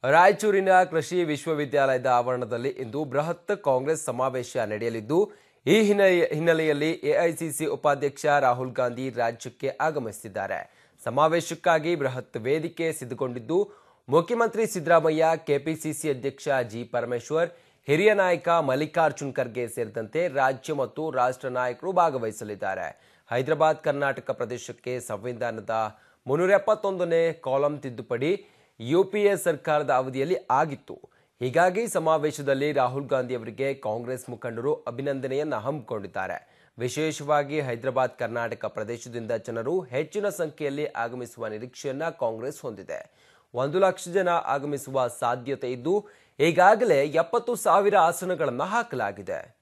ರಾಯಚೂರಿನ ಕೃಷಿ ವಿಶ್ವವಿದ್ಯಾಲಯದ ಆವರಣದಲ್ಲಿ ಇಂದು ಬೃಹತ್ ಕಾಂಗ್ರೆಸ್ ಸಮಾವೇಶ ನಡೆಯಲಿದ್ದು ಈ ಹಿನ್ನೆಲೆ- ಹಿನ್ನೆಲೆಯಲ್ಲಿ ಎಐಸಿಸಿ ಉಪಾಧ್ಯಕ್ಷ ರಾಹುಲ್ ಗಾಂಧಿ ರಾಜ್ಯಕ್ಕೆ ಆಗಮಿಸುತ್ತಿದ್ದಾರೆ ಸಮಾವೇಶಕ್ಕಾಗಿ ಬೃಹತ್ ವೇದಿಕೆ ಸಿದ್ಧಗೊಂಡಿದ್ದು ಮುಖ್ಯಮಂತ್ರಿ ಸಿದ್ದರಾಮಯ್ಯ ಕೆಪಿಸಿಸಿ ಅಧ್ಯಕ್ಷ ಜಿ ಪರಮೇಶ್ವರ್ ಹಿರಿಯ ನಾಯಕ ಮಲ್ಲಿಕಾರ್ಜುನ್ ಖರ್ಗೆ ಸೇರಿದಂತೆ ರಾಜ್ಯ ಮತ್ತು ರಾಷ್ಟ್ರ ನಾಯಕರು ಭಾಗವಹಿಸಲಿದ್ದಾರೆ ಹೈದರಾಬಾದ್ ಕರ್ನಾಟಕ ಪ್ರದೇಶಕ್ಕೆ ಸಂವಿಧಾನದ ಮುನ್ನೂರ ಎಪ್ಪತ್ತೊಂದನೇ ಕಾಲಂ ತಿದ್ದುಪಡಿ ಯುಪಿಎ ಸರ್ಕಾರದ ಅವಧಿಯಲ್ಲಿ ಆಗಿತ್ತು ಹೀಗಾಗಿ ಸಮಾವೇಶದಲ್ಲಿ ರಾಹುಲ್ ಗಾಂಧಿ ಅವರಿಗೆ ಕಾಂಗ್ರೆಸ್ ಮುಖಂಡರು ಅಭಿನಂದನೆಯನ್ನ ಹಮ್ಮಿಕೊಂಡಿದ್ದಾರೆ ವಿಶೇಷವಾಗಿ ಹೈದರಾಬಾದ್ ಕರ್ನಾಟಕ ಪ್ರದೇಶದಿಂದ ಜನರು ಹೆಚ್ಚಿನ ಸಂಖ್ಯೆಯಲ್ಲಿ ಆಗಮಿಸುವ ನಿರೀಕ್ಷೆಯನ್ನ ಕಾಂಗ್ರೆಸ್ ಹೊಂದಿದೆ ಒಂದು ಲಕ್ಷ ಜನ ಆಗಮಿಸುವ ಸಾಧ್ಯತೆ ಇದ್ದು ಈಗಾಗಲೇ ಎಪ್ಪತ್ತು ಸಾವಿರ ಆಸನಗಳನ್ನು ಹಾಕಲಾಗಿದೆ